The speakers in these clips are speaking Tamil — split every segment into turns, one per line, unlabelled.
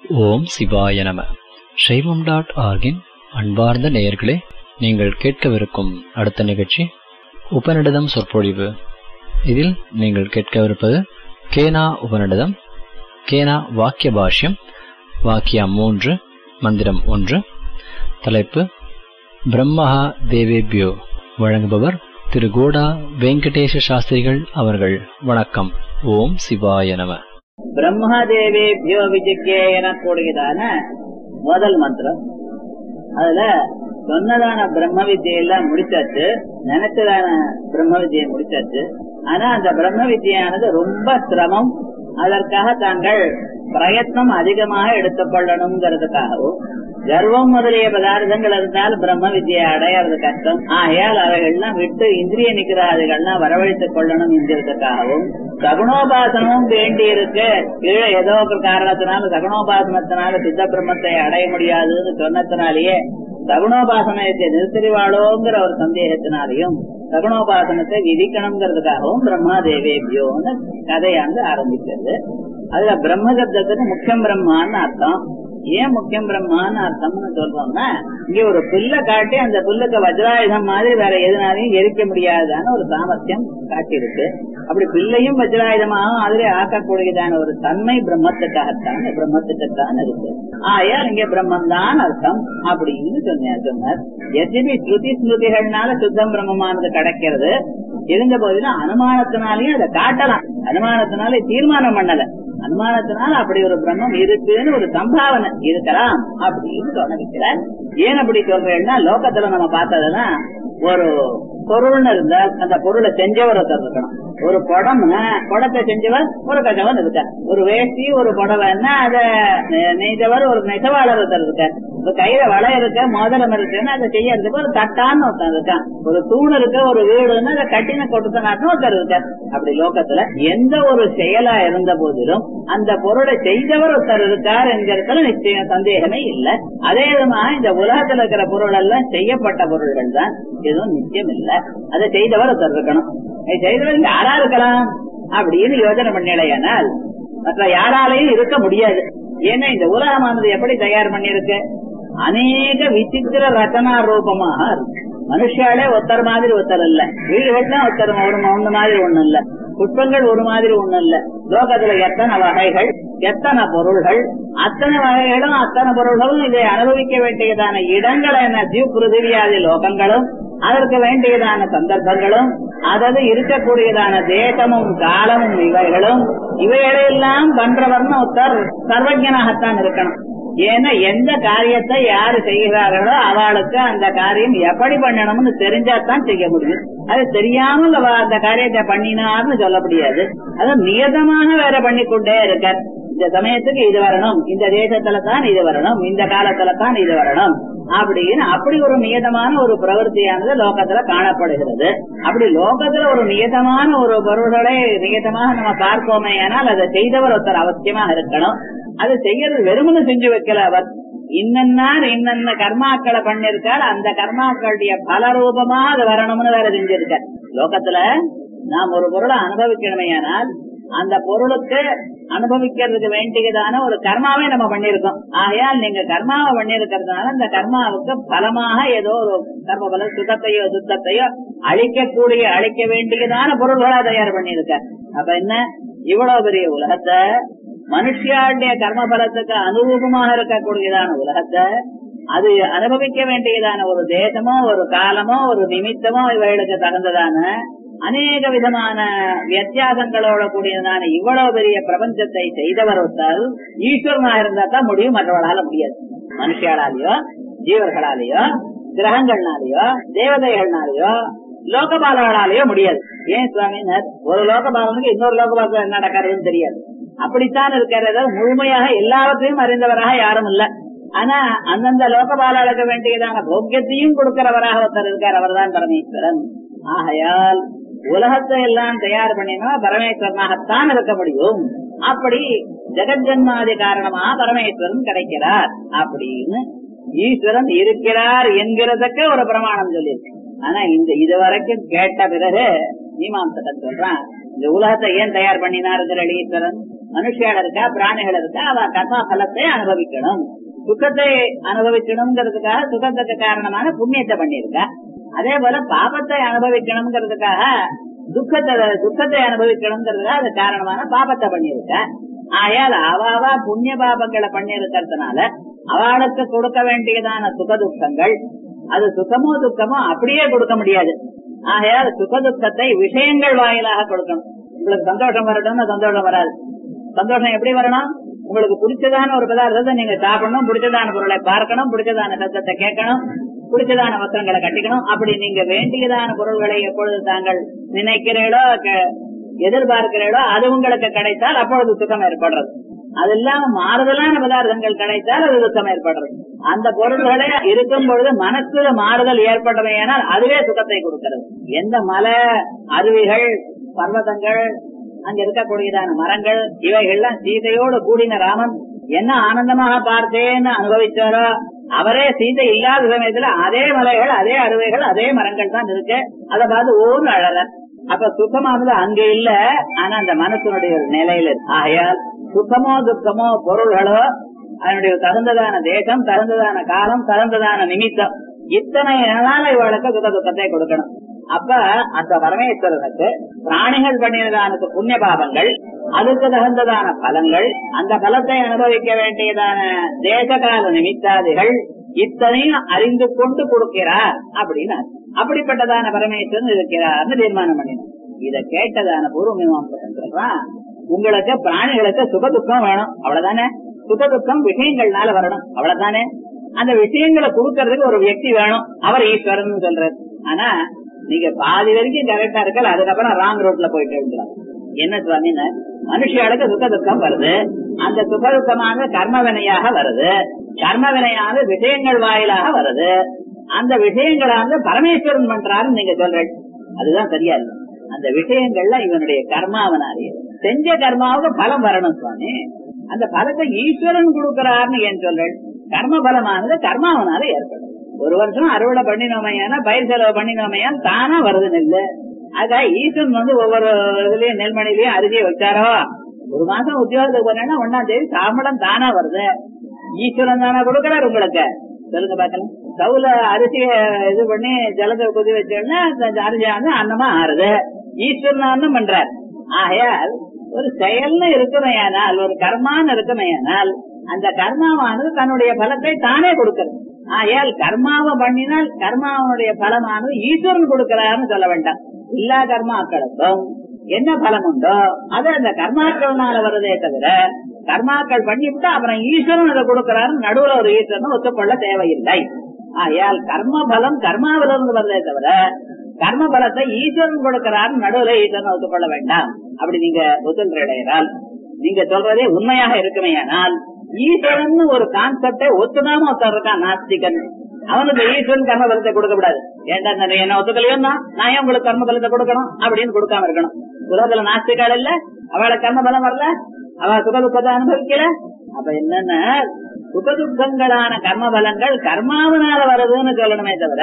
ஓம் சிவாய நம சைவம் டாட் ஆர்கின் அன்பார்ந்த நேயர்களே நீங்கள் கேட்கவிருக்கும் அடுத்த நிகழ்ச்சி உபநிடதம் சொற்பொழிவு இதில் நீங்கள் கேட்கவிருப்பது கேனா உபநிடதம் கேனா வாக்கிய பாஷ்யம் வாக்கியம் மூன்று மந்திரம் ஒன்று தலைப்பு பிரம்மஹா தேவேபியோ வழங்குபவர் திரு கோடா வெங்கடேஷ சாஸ்திரிகள் அவர்கள் வணக்கம் ஓம் சிவாய நம
பிரம்மதேவேபியோ விஜிக்கே எனக்கூடியதான முதல் மந்திரம் அதுல சொன்னதான பிரம்ம வித்தியெல்லாம் முடிச்சாச்சு நினைச்சதான பிரம்ம வித்தியை முடிச்சாச்சு ஆனா அந்த பிரம்ம வித்தியானது ரொம்ப சிரமம் அதற்காக தாங்கள் பிரயத்னம் அதிகமாக எடுத்துக்கொள்ளணுங்கிறதுக்காகவும் கர்வம் முதலிய பதார்த்தங்கள் இருந்தால் பிரம்ம வித்தியை அடையிறது கஷ்டம் ஆகையால் அவைகள்லாம் விட்டு இந்திரிய நிகிராதிகள்லாம் வரவழைத்துக் கொள்ளணும் என்கிறதுக்காகவும் சகுணோபாசனமும் வேண்டி இருக்கு கீழே ஏதோ ஒரு காரணத்தினால சகுணோபாசனத்தினால சித்த பிரம்மத்தை அடைய முடியாதுன்னு சொன்னத்தினாலேயே சகுணோபாசனத்தை நிறுத்திடுவாளோங்கிற ஒரு சந்தேகத்தினாலையும் சகுணோபாசனத்தை விதிக்கணுங்கிறதுக்காகவும் பிரம்மா தேவேபியோன்னு கதையாண்டு ஆரம்பிக்கிறது அதுல பிரம்ம சப்தத்துக்கு முக்கியம் பிரம்மான்னு அர்த்தம் ஏன் முக்கியம் பிரம்மான்னு அர்த்தம்னு சொல்றோம்னா இங்க ஒரு புல்ல காட்டி அந்த புல்லுக்கு வஜ்ராயுதம் மாதிரி வேற எதுனாலையும் எரிக்க முடியாதான ஒரு சாமர்த்தியம் காட்டியிருக்கு அப்படி பிள்ளையும் வஜ்ராயுதமாகவும் அதிலே ஆக்கக்கூடியதான ஒரு தன்மை பிரம்மத்துக்காகத்தான் பிரம்மத்துக்குத்தான் இருக்கு ஆயால் இங்க பிரம்மன் தான் அர்த்தம் அப்படின்னு சொன்னார் சொன்னார் எதிபி ஸ்ருதி ஸ்மிருதிகள்னால சுத்தம் பிரம்மமானது கிடைக்கிறது இருந்த போதிலும் அனுமானத்தினாலையும் அதை காட்டலாம் அனுமானத்தினால தீர்மானம் பண்ணல அனுமானத்தினால அப்படி ஒரு பிரம்மம் இருக்குன்னு ஒரு சம்பாவனை இருக்கலாம் அப்படின்னு சொல்ல வைக்கிறார் ஏன் அப்படி சொல்றேன்னா லோகத்துல நம்ம பார்த்ததுன்னா ஒரு பொருள்னு இருந்தா அந்த பொருளை செஞ்சவர் ஒருத்தர் இருக்கணும் ஒரு குடம்னா குடத்தை செஞ்சவர் ஒரு கஜவன் இருக்கார் ஒரு வேஷ்டி ஒரு புடவைன்னா அத நெய்தவர் ஒரு நெசவாளர் ஒருத்தர் இருக்கார் இப்ப கையில வளை இருக்க மோதிரம் இருக்குன்னா அதை செய்யறதுக்கு ஒரு தட்டான்னு ஒருத்தன் இருக்கான் ஒரு தூண் இருக்க ஒரு வீடுன்னு அதை கட்டின கொடுத்தனாட்டும் ஒருத்தர் இருக்கார் அப்படி லோகத்துல எந்த ஒரு செயலா இருந்த போதிலும் அந்த பொருளை செய்தவர் ஒருத்தர் இருக்கார் என்கிறதுல நிச்சயம் சந்தேகமே இல்லை அதே விதமா இந்த உலகத்துல இருக்கிற பொருள் எல்லாம் செய்யப்பட்ட பொருள்கள் தான் எதுவும் நிச்சயம் இல்லை அதை செய்தவர் ஒருத்தர் இருக்கணும் செய்தவர் யாரா இருக்கலாம் அப்படின்னு யோஜனை பண்ணலையானால் மற்ற யாராலையும் இருக்க முடியாது ஏன்னா இந்த உலகமானது எப்படி தயார் பண்ணிருக்கு அநேக விசித்திர ரச்சனா ரூபமாக இருக்கு மனுஷாலே ஒருத்தர் மாதிரி ஒருத்தர் இல்ல வீடுகள்லாம் ஒருத்தர் ஒரு ஒண்ணு மாதிரி ஒண்ணு இல்ல புஷ்பங்கள் ஒரு மாதிரி ஒண்ணு இல்ல லோகத்துல எத்தனை வகைகள் எத்தனை பொருள்கள் அத்தனை வகைகளும் அத்தனை பொருள்களும் இதை அனுபவிக்க வேண்டியதான இடங்கள் என்ன ஜீவ் பிருதிவியாதி லோகங்களும் அதற்கு வேண்டியதான சந்தர்ப்பங்களும் அதாவது இருக்கக்கூடியதான தேசமும் காலமும் இவைகளும் இவைகளெல்லாம் பண்றவர்னு ஒருத்தர் சர்வஜனாகத்தான் இருக்கணும் ஏன்னா எந்த காரியத்தை யாரு செய்கிறார்களோ அவளுக்கு அந்த காரியம் எப்படி பண்ணணும்னு தெரிஞ்சாதான் செய்ய முடியும் அது தெரியாமல் அவ அந்த காரியத்தை பண்ணினார்னு சொல்ல முடியாது அது நியதமாக வேற பண்ணிக்கொண்டே இருக்க இந்த சமயத்துக்கு இது வரணும் இந்த தேசத்துல தான் இது வரணும் இந்த காலத்துல தான் இது வரணும் அப்படின்னு அப்படி ஒரு நியதமான ஒரு பிரவருத்தியானது லோகத்துல காணப்படுகிறது அப்படி லோகத்துல ஒரு நியதமான ஒரு பொருள்களை நியதமாக நம்ம பார்ப்போமே ஆனால் அதை செய்தவர் ஒருத்தர் அவசியமாக இருக்கணும் அது செய்யறது வெறுமனு செஞ்சு வைக்கல அவர் இன்னன்னார் இன்னென்ன கர்மாக்களை பண்ணிருக்கார் அந்த கர்மாக்களுடைய பல ரூபமா அது வரணும்னு வேற செஞ்சிருக்கார் லோகத்துல நாம் ஒரு பொருளை அனுபவிக்கணுமையானால் அந்த பொருளுக்கு அனுபவிக்கிறதுக்கு வேண்டியதான ஒரு கர்மாவே நம்ம பண்ணிருக்கோம் ஆகையால் நீங்க கர்மாவை பண்ணிருக்கிறதுனால அந்த கர்மாவுக்கு பலமாக ஏதோ ஒரு கர்ம பல சுத்தத்தையோ சுத்தத்தையோ அழிக்கக்கூடிய அழிக்க வேண்டியதான பொருள்களா தயார் பண்ணிருக்க அப்ப என்ன இவ்வளவு பெரிய உலகத்தை மனுஷியாளுடைய கர்ம பலத்துக்கு அனுரூபமாக இருக்கக்கூடியதான உலகத்தை அது அனுபவிக்க வேண்டியதான ஒரு தேசமோ ஒரு காலமோ ஒரு நிமித்தமோ இவைகளுக்கு தகுந்ததான அநேக விதமான வித்தியாசங்களோட கூடியதான இவ்வளவு பெரிய பிரபஞ்சத்தை செய்தவர் ஒருத்தால் ஈஸ்வரனா இருந்தா தான் முடியும் மற்றவர்களால முடியாது மனுஷியாலாலேயோ ஜீவர்களாலேயோ கிரகங்கள்னாலேயோ தேவதைகள்னாலேயோ லோகபாலர்களாலேயோ முடியாது ஏன் சுவாமினர் ஒரு லோகபாலனுக்கு இன்னொரு லோகபாலம் என்ன நடக்கிறதுன்னு தெரியாது அப்படித்தான் இருக்கிறத முழுமையாக எல்லாவற்றையும் அறிந்தவராக யாரும் இல்ல ஆனா அந்தந்த லோகபாலர்களுக்கு வேண்டியதான போக்கியத்தையும் கொடுக்கிறவராக ஒருத்தர் இருக்கார் அவர்தான் பரமேஸ்வரன் ஆகையால் உலகத்தை எல்லாம் தயார் பண்ணினா பரமேஸ்வரனாகத்தான் இருக்க முடியும் அப்படி ஜெகஜன்மாதி காரணமா பரமேஸ்வரன் கிடைக்கிறார் அப்படின்னு ஈஸ்வரன் இருக்கிறார் என்கிறதுக்கு ஒரு பிரமாணம் சொல்லியிருக்கு ஆனா இந்த இதுவரைக்கும் கேட்ட பிறகு மீமாம்சகன் சொல்றான் இந்த உலகத்தை ஏன் தயார் பண்ணினாருங்கிற ஈஸ்வரன் மனுஷியால இருக்கா பிராணிகள் இருக்கா அவ கர்மா பலத்தை அனுபவிக்கணும் சுகத்தை அனுபவிக்கணுங்கிறதுக்காக சுகத்துக்கு காரணமான புண்ணியத்தை பண்ணியிருக்கா அதே போல பாபத்தை அனுபவிக்கணுங்கிறதுக்காக துக்கத்தை துக்கத்தை அனுபவிக்கணுங்கிறதுக்காக அது காரணமான பாபத்தை பண்ணியிருக்க ஆயால் அவாவா புண்ணிய பாபங்களை பண்ணி இருக்கிறதுனால அவளுக்கு கொடுக்க வேண்டியதான சுக துக்கங்கள் அது சுகமோ துக்கமோ அப்படியே கொடுக்க முடியாது ஆகையால் சுக துக்கத்தை விஷயங்கள் வாயிலாக கொடுக்கணும் உங்களுக்கு சந்தோஷம் வரட்டும்னு சந்தோஷம் வராது சந்தோஷம் எப்படி வரணும் உங்களுக்கு பிடிச்சதான ஒரு பதார்த்தத்தை நீங்க சாப்பிடணும் பிடிச்சதான பொருளை பார்க்கணும் பிடிச்சதான சத்தத்தை கேட்கணும் பிடிச்சதான வஸ்திரங்களை கட்டிக்கணும் அப்படி நீங்க வேண்டியதான பொருள்களை எப்பொழுது தாங்கள் நினைக்கிறீர்களோ க- எதிர்பார்க்கிறீர்களோ அது உங்களுக்கு கிடைத்தால் அப்பொழுது சுகம் ஏற்படுறது அது இல்லாம மாறுதலான பதார்த்தங்கள் கிடைத்தால் அது சுகம் ஏற்படுறது அந்த பொருள்களை இருக்கும் பொழுது மனசுல மாறுதல் ஏற்பட்டவையானால் அதுவே சுகத்தை கொடுக்கிறது எந்த மலை அருவிகள் பர்வதங்கள் அங்க இருக்கக்கூடியதான மரங்கள் இவைகள்லாம் சீதையோடு கூடின ராமன் என்ன ஆனந்தமாக பார்த்தேன்னு அனுபவிச்சாரோ அவரே சீதை இல்லாத சமயத்துல அதே மலைகள் அதே அருவைகள் அதே மரங்கள் தான் இருக்கு அதை பார்த்து ஓன்னு அழற அப்ப சுகமானது அங்க இல்ல ஆனா அந்த மனசனுடைய ஒரு நிலையில இருக்கு. ஆகையால் சுகமோ துக்கமோ பொருள்களோ அதனுடைய தகுந்ததான தேசம் தகுந்ததான காலம் தகுந்ததான நிமித்தம் இத்தனை நாள இவளுக்கு சுக துக்கத்தை கொடுக்கணும் அப்ப அந்த பரமேஸ்வரனுக்கு பிராணிகள் பண்ணினதான புண்ணிய பாபங்கள் அதுக்கு தகுந்ததான பலங்கள் அந்த பலத்தை அனுபவிக்க வேண்டியதான தேசகால நிமித்தாதிகள் இத்தனையும் அறிந்து கொண்டு கொடுக்கிறார் அப்படின்னு அர்த்தம். அப்படிப்பட்டதான பரமேஸ்வரன் இருக்கிறார்னு தீர்மானம் பண்ணினோம் இத கேட்டதான பூர்வ மீமாசம் சொல்றான் உங்களுக்கு பிராணிகளுக்கு சுக துக்கம் வேணும் அவ்வளவுதானே சுக துக்கம் விஷயங்கள்னால வரணும் அவ்வளவுதானே அந்த விஷயங்களை கொடுக்கறதுக்கு ஒரு வியக்தி வேணும் அவர் ஈஸ்வரன் சொல்றாரு ஆனா நீங்க பாதி வரைக்கும் கரெக்டா இருக்கல அதுக்கப்புறம் ராங் ரோட்ல போயிட்டு இருக்கலாம் என்ன சுவாமின்னு மனுஷியாளுக்கு சுக துக்கம் வருது அந்த சுக துக்கமாக கர்ம வினையாக வருது கர்ம வினையாக விஷயங்கள் வாயிலாக வருது அந்த விஷயங்களாக பரமேஸ்வரன் பண்றாருன்னு நீங்க சொல்றீங்க அதுதான் சரியா இல்லை அந்த விஷயங்கள்ல இவனுடைய கர்மாவனாலே செஞ்ச கர்மாவுக்கு பலம் வரணும் சுவாமி அந்த பலத்தை ஈஸ்வரன் கொடுக்கிறார்னு ஏன் சொல்றேன் கர்ம பலமானது கர்மாவனால ஏற்படும் ஒரு வருஷம் அறுவடை பண்ணினோமையான பயிர் செலவு பண்ணினோமையான் தானா வருது நெல்லு அதான் ஈஸ்வரன் வந்து ஒவ்வொரு இதுலயும் நெல்மணிலையும் அரிசியை வச்சாரோ ஒரு மாசம் உத்தியோகத்துக்கு போனேன்னா ஒன்னாம் தேதி சாம்பளம் தானா வருது ஈஸ்வரன் தானா கொடுக்கிறார் உங்களுக்கு சொல்லுங்க பாக்கலாம் ஸ்டவ்ல அரிசிய இது பண்ணி ஜலத்தை கொதி வச்சோன்னா அந்த அரிசி வந்து அன்னமா ஆறுது ஈஸ்வரன் அன்னம் பண்றார் ஆகையால் ஒரு செயல்னு இருக்குமையானால் ஒரு கர்மான்னு இருக்குமையானால் அந்த கர்மாவானது தன்னுடைய பலத்தை தானே கொடுக்கிறது ஆகையால் கர்மாவை பண்ணினால் கர்மாவனுடைய பலமானது ஈஸ்வரன் கொடுக்கிறார்னு சொல்ல வேண்டாம் எல்லா கர்மாக்களுக்கும் என்ன பலம் உண்டோ அது அந்த கர்மாக்கள்னால வருதே தவிர கர்மாக்கள் பண்ணிவிட்டு அப்புறம் ஈஸ்வரன் அதை கொடுக்கிறாரு நடுவுல ஒரு ஈஸ்வரன் ஒத்துக்கொள்ள தேவையில்லை ஆகையால் கர்ம பலம் கர்மாவிலிருந்து வருதே தவிர கர்ம பலத்தை ஈஸ்வரன் கொடுக்கிறார் நடுவுல ஈஸ்வரன் ஒத்துக்கொள்ள வேண்டாம் அப்படி நீங்க ஒத்துழையால் நீங்க சொல்றதே உண்மையாக இருக்குமேயானால் ஈஸ்வரன் ஒரு கான்செப்டை ஒத்துக்காம ஒருத்தர் இருக்கான் நாஸ்திகன் அவனுக்கு ஈஸ்வரன் கர்ம பலத்தை கொடுக்க கூடாது ஏன்டா நான் என்ன ஒத்துக்கலையோ நான் ஏன் உங்களுக்கு கர்ம பலத்தை கொடுக்கணும் அப்படின்னு கொடுக்காம இருக்கணும் உலகத்துல நாஸ்திகால் இல்ல அவளை கர்ம பலம் வரல அவ சுக துக்கத்தை அனுபவிக்கல அப்ப என்னன்னா சுகதுக்கங்களான கர்ம பலங்கள் கர்மாவனால வருதுன்னு சொல்லணுமே தவிர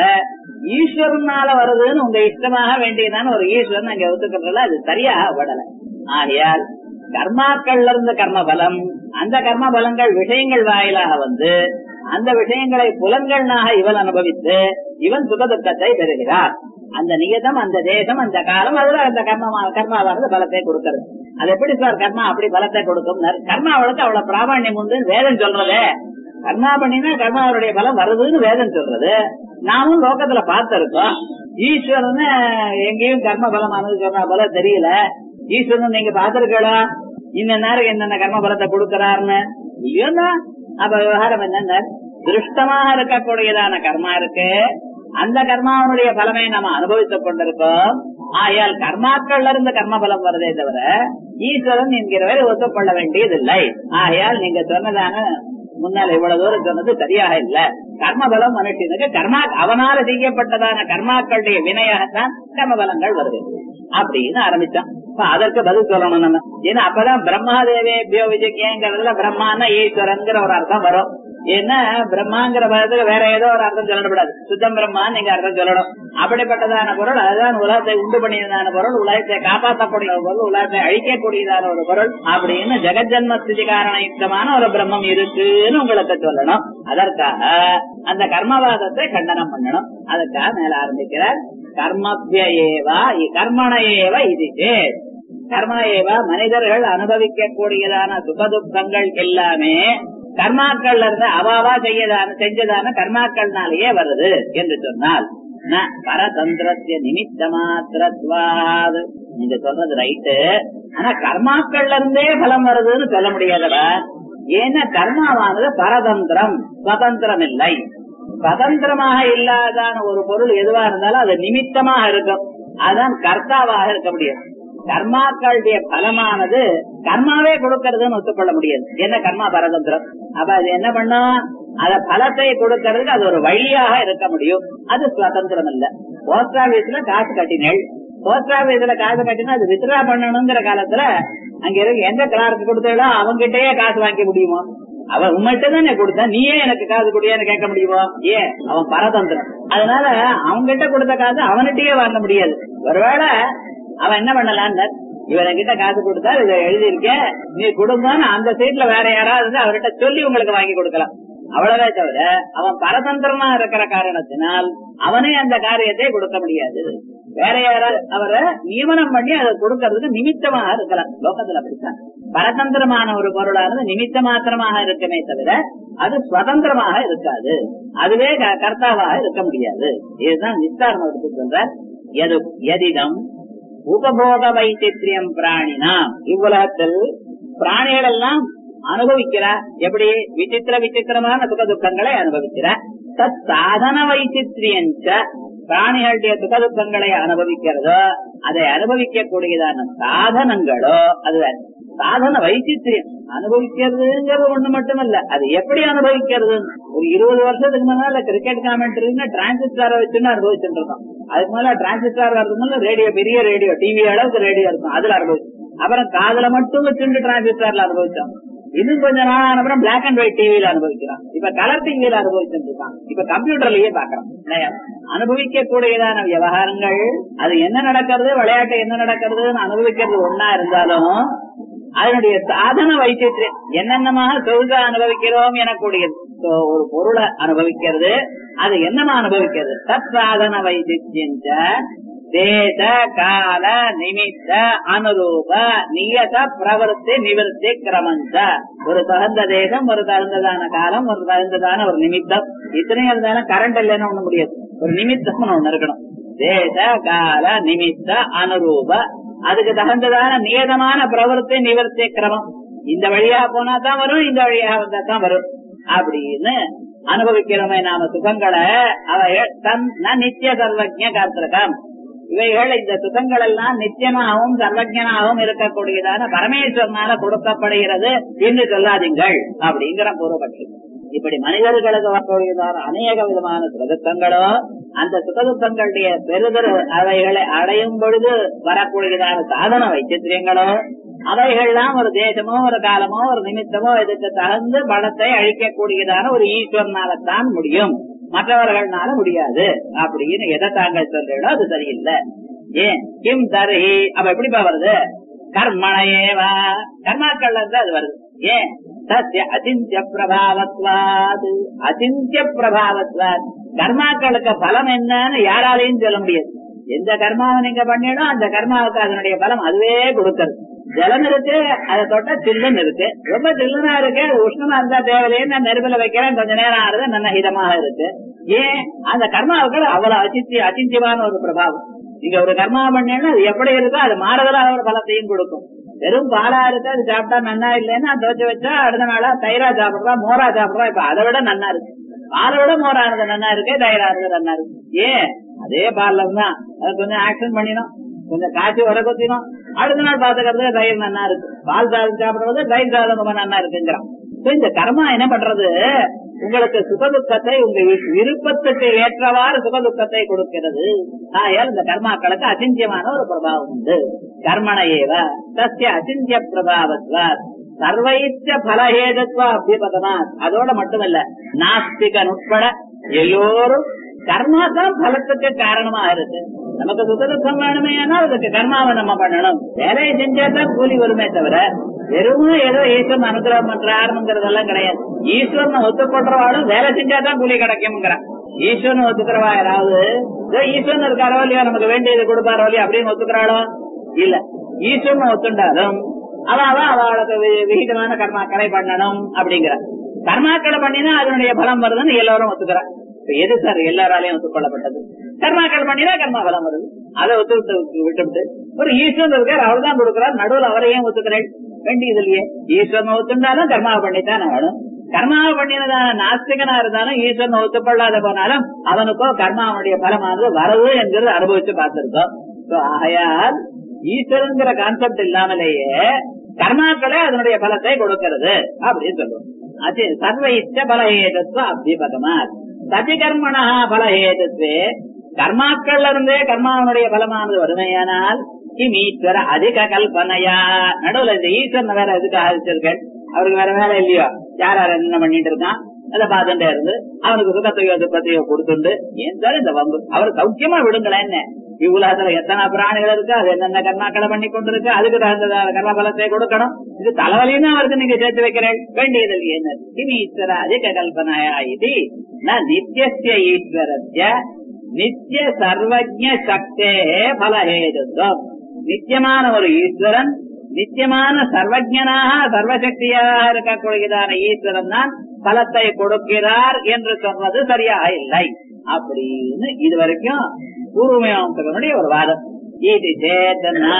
ஈஸ்வரனால வருதுன்னு உங்க இஷ்டமாக வேண்டியதான ஒரு ஈஸ்வரன் அங்க ஒத்துக்கிறதுல அது சரியாக படல ஆகையால் கர்மாக்கள்ல இருந்த கர்ம பலம் அந்த கர்ம பலங்கள் விஷயங்கள் வாயிலாக வந்து அந்த விஷயங்களை புலன்களாக இவன் அனுபவித்து இவன் சுகதுக்கத்தை பெறுகிறார் அந்த நியதம் அந்த தேசம் அந்த காலம் அதுல அந்த கர்மமா கர்மாவானது பலத்தை கொடுக்கிறது அது எப்படி சார் கர்மா அப்படி பலத்தை கொடுக்கும் கர்மாவளுக்கு அவ்வளவு பிராமணியம் உண்டு வேதம் சொல்றது கர்மா பண்ணினா கர்மாவுடைய பலம் வருதுன்னு வேதம் சொல்றது நாமும் லோகத்துல பார்த்திருக்கோம் ஈஸ்வரன் எங்கேயும் கர்ம பலமானது சொன்னா போல தெரியல ஈஸ்வரன் நீங்க பாத்திருக்கா இந்த நேரம் என்னென்ன கர்ம பலத்தை கொடுக்கிறாருன்னு இல்லையா அப்ப விவகாரம் என்னென்ன திருஷ்டமாக இருக்கக்கூடியதான கர்மா இருக்கு அந்த கர்மாவனுடைய பலமை நம்ம அனுபவித்துக் கொண்டிருக்கோம் ஆயால் கர்மாக்கள்ல இருந்து கர்ம பலம் வருதே தவிர ஈஸ்வரன் என்கிறவரை ஒத்துக்கொள்ள வேண்டியதில்லை ஆகையால் நீங்க சொன்னதான முன்னால் இவ்வளவு தூரம் சொன்னது சரியாக இல்ல கர்மபலம் மனுஷனுக்கு கர்மா அவனால செய்யப்பட்டதான கர்மாக்களுடைய வினையாகத்தான் கர்மபலங்கள் வருது அப்படின்னு ஆரம்பிச்சான் அதற்கு பதில் சொல்லணும் நம்ம ஏன்னா அப்பதான் பிரம்மாதேவேபியோ விஜயங்கிறதுல பிரம்மான ஈஸ்வரன்கிற ஒரு அர்த்தம் வரும் ஏன்னா பிரம்மாங்கிற பதத்துக்கு வேற ஏதோ ஒரு அர்த்தம் சொல்லப்படாது சுத்தம் பிரம்மான்னு நீங்க அர்த்தம் சொல்லணும் அப்படிப்பட்டதான பொருள் அதுதான் உலகத்தை உண்டு பண்ணியதான பொருள் உலகத்தை காப்பாற்றக்கூடிய ஒரு பொருள் உலகத்தை அழிக்கக்கூடியதான ஒரு பொருள் அப்படின்னு ஜெகஜன்ம ஸ்திதி காரணயுக்தமான ஒரு பிரம்மம் இருக்குன்னு உங்களுக்கு சொல்லணும் அதற்காக அந்த கர்மவாதத்தை கண்டனம் பண்ணணும் அதுக்காக மேல ஆரம்பிக்கிறார் கர்மபிய ஏவா கர்மண ஏவ இது கர்ம ஏவ மனிதர்கள் அனுபவிக்க கூடியதான சுகதுக்கங்கள் எல்லாமே கர்மாக்கள்ல இருந்து அவாவா செய்யதான செஞ்சதான கர்மாக்கள்னாலேயே வருது என்று சொன்னால் ந பரதந்திரத்திய நிமித்த மாத்திரத்வாது நீங்க சொல்றது ரைட்டு ஆனா கர்மாக்கள்ல இருந்தே பலம் வருதுன்னு சொல்ல முடியாதடா ஏன்னா கர்மாவானது பரதந்திரம் சுதந்திரம் இல்லை சுதந்திரமாக இல்லாதான ஒரு பொருள் எதுவா இருந்தாலும் அது நிமித்தமாக இருக்கும் அதான் கர்த்தாவாக இருக்க முடியாது கர்மாக்களுடைய பலமானது கர்மாவே கொடுக்கறதுன்னு ஒத்துக்கொள்ள முடியாது என்ன கர்மா பரதந்திரம் அப்ப அது என்ன பண்ணும் அத பலத்தை கொடுக்கறதுக்கு அது ஒரு வழியாக இருக்க முடியும் அது சுதந்திரம் இல்ல போஸ்ட் ஆபீஸ்ல காசு கட்டினேள் போஸ்ட் ஆபீஸ்ல காசு கட்டினா அது வித்ரா பண்ணணுங்கிற காலத்துல அங்க இருக்க எந்த கிளார்க்கு கொடுத்தாலும் அவங்கிட்டயே காசு வாங்க முடியுமோ அவன் உண்மைகிட்ட தானே கொடுத்தா நீயே எனக்கு காசு குடியான்னு கேட்க முடியுமோ ஏன் அவன் பரதந்திரம் அதனால அவன்கிட்ட கொடுத்த காசு அவன்கிட்டயே வாங்க முடியாது ஒருவேளை அவன் என்ன பண்ணலான்னு இவன் கிட்ட காசு கொடுத்தா இதை எழுதியிருக்கேன் நீ கொடுங்கன்னு அந்த சீட்ல வேற யாராவது அவர்கிட்ட சொல்லி உங்களுக்கு வாங்கி கொடுக்கலாம் அவ்வளவே தவிர அவன் பரதந்திரமா இருக்கிற காரணத்தினால் அவனே அந்த காரியத்தை கொடுக்க முடியாது வேற யாராவது அவரை நியமனம் பண்ணி அதை கொடுக்கறதுக்கு நிமித்தமாக இருக்கலாம் லோகத்துல அப்படித்தான் பரதந்திரமான ஒரு பொருளானது நிமித்த மாத்திரமாக இருக்குமே தவிர அது சுதந்திரமாக இருக்காது அதுவே கர்த்தாவாக இருக்க முடியாது இதுதான் நிஸ்தாரம் எடுத்து சொல்ற எது எதிடம் உபபோக வைத்தியம் பிராணினாம் இவ்வுலகத்தில் பிராணிகள் எல்லாம் அனுபவிக்கிறா எப்படி விசித்திர விசித்திரமான சுக துக்கங்களை அனுபவிக்கிறா தத் சாதன வைச்சித்ரியஞ்ச பிராணிகளுடைய சுக துக்கங்களை அனுபவிக்கிறதோ அதை அனுபவிக்க கூடியதான சாதனங்களோ அது சாதன வைச்சித்திரியம் அனுபவிக்கிறதுங்கிறது ஒண்ணு மட்டுமல்ல அது எப்படி அனுபவிக்கிறது ஒரு இருபது வருஷத்துக்கு முன்னால கிரிக்கெட் காமெண்ட்ரின்னு டிரான்சிஸ்டார வச்சுன்னு அனுபவிச்சுட்டு இருக்கோம் அதுக்கு மேல டிரான்சிஸ்டார் வரதுக்கு மேல ரேடியோ பெரிய ரேடியோ டிவி அளவுக்கு ரேடியோ இருக்கும் அதுல அனுபவிச்சோம் அப்புறம் காதுல மட்டும் வச்சுட்டு டிரான்சிஸ்டார்ல அனுபவிச்சோம் இன்னும் கொஞ்ச நாள் அப்புறம் பிளாக் அண்ட் ஒயிட் டிவியில அனுபவிக்கிறான் இப்ப கலர் டிவியில அனுபவிச்சுட்டு இருக்கான் இப்ப கம்ப்யூட்டர்லயே பாக்குறான் அனுபவிக்க கூடியதான விவகாரங்கள் அது என்ன நடக்கிறது விளையாட்டு என்ன நடக்கிறதுன்னு அனுபவிக்கிறது ஒன்னா இருந்தாலும் அதனுடைய சாதன வைத்தியம் என்னென்னமாக தொழுக அனுபவிக்கிறோம் எனக்கூடியது ஒரு பொருளை அனுபவிக்கிறது அது என்னமா அனுபவிக்கிறது தத் சாதன வைத்தியம் தேச கால நிமித்த அனுரூப நியத பிரவருத்தி நிவர்த்தி கிரமஞ்ச ஒரு தகுந்த தேசம் ஒரு தகுந்ததான காலம் ஒரு தகுந்ததான ஒரு நிமித்தம் இத்தனையும் இருந்தாலும் கரண்ட் இல்லைன்னு ஒண்ணு முடியாது ஒரு நிமித்தம் ஒண்ணு இருக்கணும் தேச கால நிமித்த அனுரூப அதுக்கு தகுந்ததான நியதமான பிரவருத்தி நிவர்த்தி கிரமம் இந்த வழியா போனா தான் வரும் இந்த வழியா வந்தா தான் வரும் அப்படின்னு அனுபவிக்கிறோமே நாம சுகங்களை அவைகள் தன் நித்திய சர்வஜ காத்திருக்கம் இவைகள் இந்த சுகங்கள் எல்லாம் நித்தியமாகவும் சர்வஜனாகவும் இருக்கக்கூடியதான பரமேஸ்வரனால கொடுக்கப்படுகிறது என்று சொல்லாதீங்கள் அப்படிங்கிற பூர்வபட்சி இப்படி மனிதர்களுக்கு வரக்கூடியதான அநேக விதமான சுகதுக்கங்களோ அந்த சுகதுக்கங்களுடைய பெருதல் அவைகளை அடையும் பொழுது வரக்கூடியதான சாதன வைச்சித்திரியங்களோ அவைகள்லாம் ஒரு தேசமோ ஒரு காலமோ ஒரு நிமித்தமோ இதுக்கு தகுந்து பலத்தை அழிக்கக்கூடியதான ஒரு ஈஸ்வரனாலத்தான் முடியும் மற்றவர்கள்னால முடியாது அப்படின்னு எதை தாங்கள் சொல்றீங்களோ அது சரியில்லை ஏன் கிம் தருகி அப்ப எப்படிப்பா வருது கர்மணையேவா கர்மாக்கள்ல இருந்து அது வருது ஏன் சத்திய அச்சிந்திய பிரபாவத்வாது அச்சிந்திய பிரபாவத்வாத் கர்மாக்களுக்கு பலம் என்னன்னு யாராலையும் சொல்ல முடியாது எந்த கர்மாவை நீங்க பண்ணிடும் அந்த கர்மாவுக்கு அதனுடைய பலம் அதுவே கொடுக்கறது ஜலம் இருக்கு அதை தொட்டா சில்லுன்னு இருக்கு ரொம்ப சில்லுனா இருக்கு உஷ்ணமா இருந்தா தேவையில்லையே நான் நெருப்பில வைக்கிறேன் கொஞ்ச நேரம் ஆறுது நல்ல ஹிதமாக இருக்கு ஏன் அந்த கர்மாவுக்கு அவ்வளவு அச்சித்தி அச்சிந்தியமான ஒரு பிரபாவம் நீங்க ஒரு கர்மா பண்ணீங்கன்னா அது எப்படி இருக்கோ அது மாறுதலாக ஒரு பலத்தையும் கொடுக்கும் வெறும் பாலா இருக்கு அது சாப்பிட்டா நன்னா இல்லைன்னா துவச்சு வச்சா அடுத்த நாளா தயிரா சாப்பிடுறா மோரா சாப்பிடுறா இப்ப அதை விட நன்னா இருக்கு பாலை விட மோரானது நன்னா இருக்கு தயிரானது நன்னா இருக்கு ஏன் அதே பால்ல தான் அது கொஞ்சம் ஆக்ஷன் பண்ணினோம் கொஞ்சம் காய்ச்சி வர கொத்தினோம் அடுத்த நாள் பாத்துக்கிறது தயிர் நன்னா இருக்கு பால் சாதம் சாப்பிடுறது தயிர் சாதம் ரொம்ப நன்னா இருக்குங்கிறான் இந்த கர்மா என்ன பண்றது உங்களுக்கு சுகதுக்கத்தை உங்க விருப்பத்துக்கு ஏற்றவாறு சுகதுக்கத்தை கொடுக்கிறது ஆயால் இந்த கர்மாக்களுக்கு அச்சிந்தியமான ஒரு பிரபாவம் உண்டு கர்மண ஏவ சசிய அச்சிந்திய பிரபாவத்வார் சர்வைச்ச பலஹேதத்வ அபிபதமா அதோட மட்டுமல்ல நாஸ்திகன் உட்பட எல்லோரும் கர்மா தான் பலத்துக்கு காரணமா இருக்கு நமக்கு சுத்ததுக்கம் வேணுமே ஆனால் அதுக்கு கர்மாவை நம்ம பண்ணணும் வேலையை செஞ்சா தான் கூலி வருமே தவிர வெறும் ஏதோ ஈஸ்வரன் அனுகிரகம் பண்றாருங்கிறதெல்லாம் கிடையாது ஈஸ்வரனை ஒத்துக்கொள்றவாளும் வேலை செஞ்சா தான் கூலி கிடைக்கும்ங்கிறான் ஈஸ்வரன் ஒத்துக்கிறவா யாராவது இதோ ஈஸ்வரன் இருக்காரோ இல்லையா நமக்கு வேண்டியது கொடுப்பாரோ இல்லையா அப்படின்னு ஒத்துக்கிறாளோ இல்ல ஈஸ்வரன் ஒத்துண்டாலும் அவாதான் அவளுக்கு வி- விகிதமான கர்மாக்களை பண்ணணும் அப்படிங்கிற கர்மாக்களை பண்ணினா அதனுடைய பலம் வருதுன்னு எல்லாரும் ஒத்துக்கிறான் இப்ப எது சார் எல்லாராலையும் ஒத்துக்கொள்ளப்பட்டது கர்மாக்கள் பண்ணினா கர்மா பலம் வருது அதை ஒத்து விட்டு விட்டுவிட்டு ஒரு ஈஸ்வரன் இருக்கார் அவர் தான் கொடுக்கிறார் நடுவில் அவரையும் ஒத்துக்கிறேன் வேண்டியது இல்லையே ஈஸ்வரன் ஒத்துண்டாலும் கர்மாவை பண்ணித்தான் ஆகணும் கர்மாவை பண்ணினதான நாஸ்திகனா இருந்தாலும் ஈஸ்வரன் ஒத்துக்கொள்ளாத போனாலும் அவனுக்கோ கர்மாவனுடைய பலமானது வரவு என்கிறது அனுபவிச்சு பார்த்திருக்கோம் So, ஆகையால் ஈஸ்வரங்கிற கான்செப்ட் இல்லாமலேயே கர்மாக்களே அதனுடைய பலத்தை கொடுக்கிறது அப்படின்னு சொல்லுவோம் அது சர்வ இச்ச பலஹேதத்துவ அபிபகமா சதி கர்மணா பலஹேதத்வே கர்மாக்கள்ல இருந்தே கர்மாவனுடைய பலமானது வறுமையானால் கிம் ஈஸ்வர அதிக கல்பனையா நடுவுல இந்த ஈஸ்வரன் வேற எதுக்காக வச்சிருக்கேன் அவருக்கு வேற வேலை இல்லையோ யார் யார் என்ன பண்ணிட்டு இருக்கான் அதை பார்த்துட்டே இருந்து அவனுக்கு சுகத்தையோ துக்கத்தையோ கொடுத்துண்டு ஏன் சார் இந்த வம்பு அவர் சௌக்கியமா விடுங்களேன் என்ன இவ்வுலகத்துல எத்தனை பிராணிகள் இருக்கு அது என்னென்ன கர்மாக்களை பண்ணி கொண்டிருக்கு அதுக்கு தகுந்த கர்ம பலத்தை கொடுக்கணும் இது தலைவலின்னு அவருக்கு நீங்க சேர்த்து வைக்கிறேன் வேண்டியதில் என்ன கிம் ஈஸ்வர அதிக கல்பனாயா இது ந நித்திய ஈஸ்வரஸ்ய நித்திய சர்வஜ சக்தே பலஹேதுவம் நித்தியமான ஒரு ஈஸ்வரன் நித்தியமான சர்வஜனாக சர்வசக்தியாக இருக்கக்கூடியதான ஈஸ்வரன் தான் பலத்தை கொடுக்கிறார் என்று சொன்னது சரியாக இல்லை அப்படின்னு இது வரைக்கும் பூர்வமீமாசகனுடைய ஒரு வாதம் இது சேதனா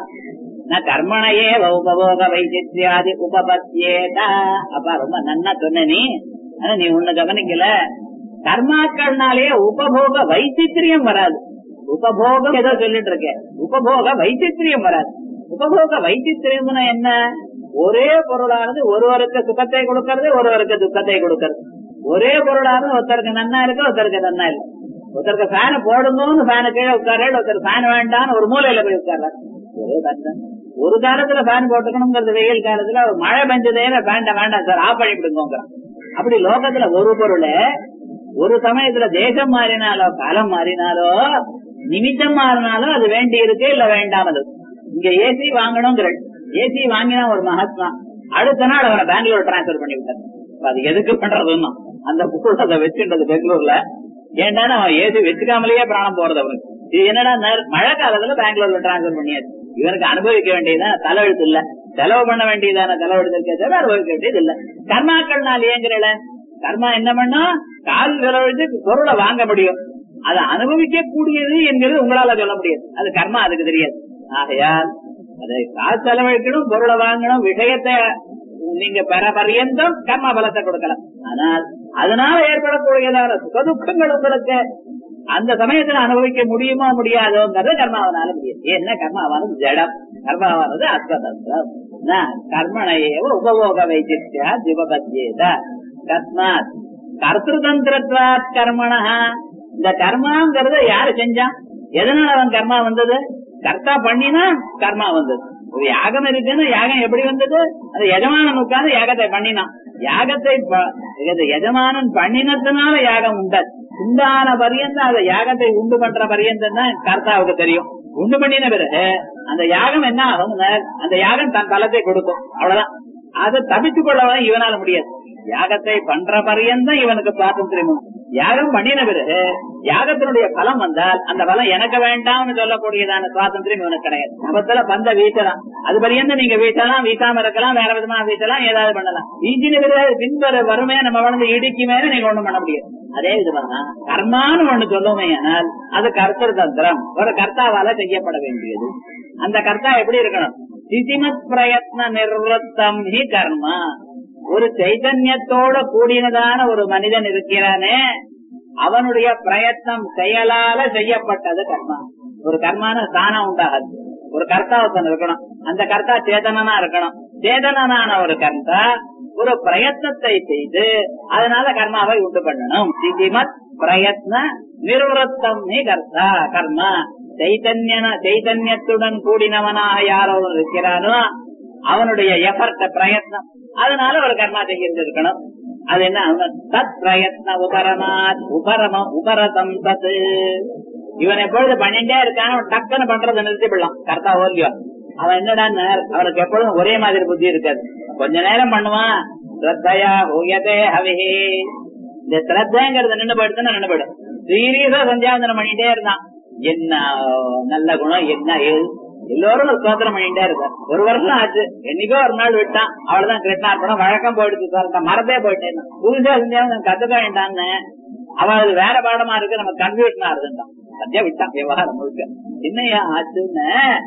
ந கர்மணையே உபபோக வைசித்யாதி உபபத்தியேதா அப்ப ரொம்ப நன்னா சொன்ன நீ ஆனா நீ ஒண்ணு கவனிக்கல கர்மாக்கள்னாலே உபபோக வைசித்திரியம் வராது உபபோகம் ஏதோ சொல்லிட்டு இருக்கேன் உபபோக வைசித்திரியம் வராது உபபோக வைசித்திரியம்னா என்ன ஒரே பொருளானது ஒருவருக்கு சுகத்தை கொடுக்கறது ஒருவருக்கு துக்கத்தை கொடுக்கறது ஒரே பொருளானது ஒருத்தருக்கு நன்னா இருக்கு ஒருத்தருக்கு நன்னா இல்லை ஒருத்தருக்கு ஃபேன் போடுங்கன்னு ஃபேனு கீழே உட்கார்றாரு ஒருத்தர் ஃபேன் வேண்டாம்னு ஒரு மூலையில போய் உட்கார்றாரு ஒரே கஷ்டம் ஒரு காலத்துல ஃபேன் போட்டுக்கணுங்கிறது வெயில் காலத்துல ஒரு மழை பெஞ்சதே வேண்டாம் வேண்டாம் சார் ஆஃப் பண்ணி விடுங்கிறான் அப்படி லோகத்துல ஒரு பொருள் ஒரு சமயத்துல தேசம் மாறினாலோ காலம் மாறினாலோ நிமித்தம் மாறினாலும் அது வேண்டி இருக்கு இல்ல வேண்டாமது இங்க ஏசி வாங்கணுங்கிற ஏசி வாங்கினா ஒரு மகாத்மா அடுத்த நாள் அவனை பெங்களூர் டிரான்ஸ்பர் பண்ணி விட்டார் அப்ப அது எதுக்கு பண்றதுன்னா அந்த பொருள் அதை வச்சுன்றது பெங்களூர்ல ஏன்டா அவன் ஏசி வச்சுக்காமலேயே பிராணம் போறது அவனுக்கு இது என்னடா நர்- மழை காலத்துல பெங்களூர்ல டிரான்ஸ்பர் பண்ணியாச்சு இவனுக்கு அனுபவிக்க வேண்டியதான தலைவெழுத்து இல்ல செலவு பண்ண வேண்டியதான செலவெழுத்து இருக்கே தவிர அனுபவிக்க வேண்டியது இல்ல கர்மாக்கள் நாள் ஏங்குறல கர்மா என்ன பண்ணா கால் செலவழிச்சு பொருளை வாங்க முடியும் அதை அனுபவிக்க கூடியது என்கிறது உங்களால சொல்ல முடியாது அது கர்மா அதுக்கு தெரியாது ஆகையால் அதை கால் செலவழிக்கணும் பொருளை வாங்கணும் விஷயத்தை நீங்க பெற பரியந்தம் கர்மா பலத்தை கொடுக்கலாம் ஆனால் அதனால ஏற்படக்கூடியதான சுகதுக்கங்கள் உங்களுக்கு அந்த சமயத்துல அனுபவிக்க முடியுமா முடியாதோங்கிறது கர்மாவனால முடியாது ஏன்னா கர்மாவானது ஜடம் கர்மாவானது அஸ்வதந்திரம் ந கர்மணையேவ உபபோக வைத்தியா ஜிவபத்தியேத கஸ்மாத் கர்த்ததந்திரத்வாத் கர்மணா இந்த கர்மாங்கிறத யாரு செஞ்சான் எதனால அவன் கர்மா வந்தது கர்த்தா பண்ணினா கர்மா வந்தது ஒரு யாகம் இருக்குன்னு யாகம் எப்படி வந்தது அது எஜமானன் உட்கார்ந்து யாகத்தை பண்ணினான் யாகத்தை ப- இது எஜமானன் பண்ணினதுனால யாகம் உண்டது உண்டான பரியந்தம் அந்த யாகத்தை உண்டு பண்ற பரியந்தம் தான் கர்த்தாவுக்கு தெரியும் உண்டு பண்ணின பிறகு அந்த யாகம் என்ன ஆகும் அந்த யாகம் தன் பலத்தை கொடுக்கும் அவ்வளவுதான் அதை தவித்துக் கொள்ளவன் இவனால முடியாது யாகத்தை பண்ற பரியந்தம் இவனுக்கு சுவாதந்திரம் யாகம் பண்ணின பிறகு யாகத்தினுடைய பலம் வந்தால் அந்த பலம் எனக்கு வேண்டாம்னு சொல்லக்கூடியதான சுவாதந்திரம் இவனுக்கு கிடையாது சபத்துல பந்த வீசலாம் அது பரியந்தம் நீங்க வீசலாம் வீசாம இருக்கலாம் வேற விதமா வீசலாம் ஏதாவது பண்ணலாம் வீசின பிறகு பின்பற வறுமையா நம்ம வளர்ந்து இடிக்கு மேல நீங்க ஒண்ணும் பண்ண முடியாது அதே விதமா கர்மான்னு ஒண்ணு சொல்லுமே ஆனால் அது கர்த்தர் தந்திரம் ஒரு கர்த்தாவால செய்யப்பட வேண்டியது அந்த கர்த்தா எப்படி இருக்கணும் சிசிமத் பிரயத்ன நிர்வத்தம் ஹி கர்மா ஒரு சைதன்யத்தோட கூடினதான ஒரு மனிதன் இருக்கிறானே அவனுடைய பிரயத்னம் செயலால செய்யப்பட்டது கர்மா ஒரு கர்மான தானம் உண்டாகாது ஒரு கர்த்தா ஒருத்தன் இருக்கணும் அந்த கர்த்தா சேதனனா இருக்கணும் சேதனனான ஒரு கர்த்தா ஒரு பிரயத்னத்தை செய்து அதனால கர்மாவை உண்டு பண்ணணும் சிதிமத் பிரயத்ன நிர்வத்தம் நீ கர்த்தா கர்மா சைதன்யன சைதன்யத்துடன் கூடினவனாக யாரோ இருக்கிறானோ அவனுடைய எஃபர்ட் பிரயத்னம் அதனால ஒரு கர்மா செய்கிறது இருக்கணும் அது என்ன அவன் தத் பிரயத்ன உபரமாத் உபரம உபரதம் தத் இவன் எப்பொழுது பண்ணிட்டே இருக்கான் அவன் டக்குன்னு பண்றதை நிறுத்திவிடலாம் கரெக்டா ஓல்லியோ அவன் என்னடா அவனுக்கு எப்பொழுதும் ஒரே மாதிரி புத்தி இருக்காது கொஞ்ச நேரம் பண்ணுவான் ஸ்ரத்தையா ஹூயதே ஹவிஹி இந்த ஸ்ரத்தைங்கிறது நின்று போயிடுதுன்னு நின்று போயிடும் சீரியஸா சந்தியாவந்தனம் பண்ணிட்டே இருந்தான் என்ன நல்ல குணம் என்ன ஏது எல்லோரும் ஒரு சோதனம் பண்ணிட்டே இருக்கார் ஒரு வருஷம் ஆச்சு என்னைக்கோ ஒரு நாள் விட்டான் அவ்வளவுதான் கிருஷ்ணார்பணம் வழக்கம் போயிடுச்சு சார் நான் மறந்தே போயிட்டேன் புதுசா சந்தியாவந்தனம் கத்துக்க வேண்டான்னு அவன் அது வேற பாடமா இருக்கு நம்ம கன்ஃபியூஷனா இருந்துட்டான் சத்தியா விட்டான் விவகாரம் முழுக்க என்னையா ஆச்சுன்னு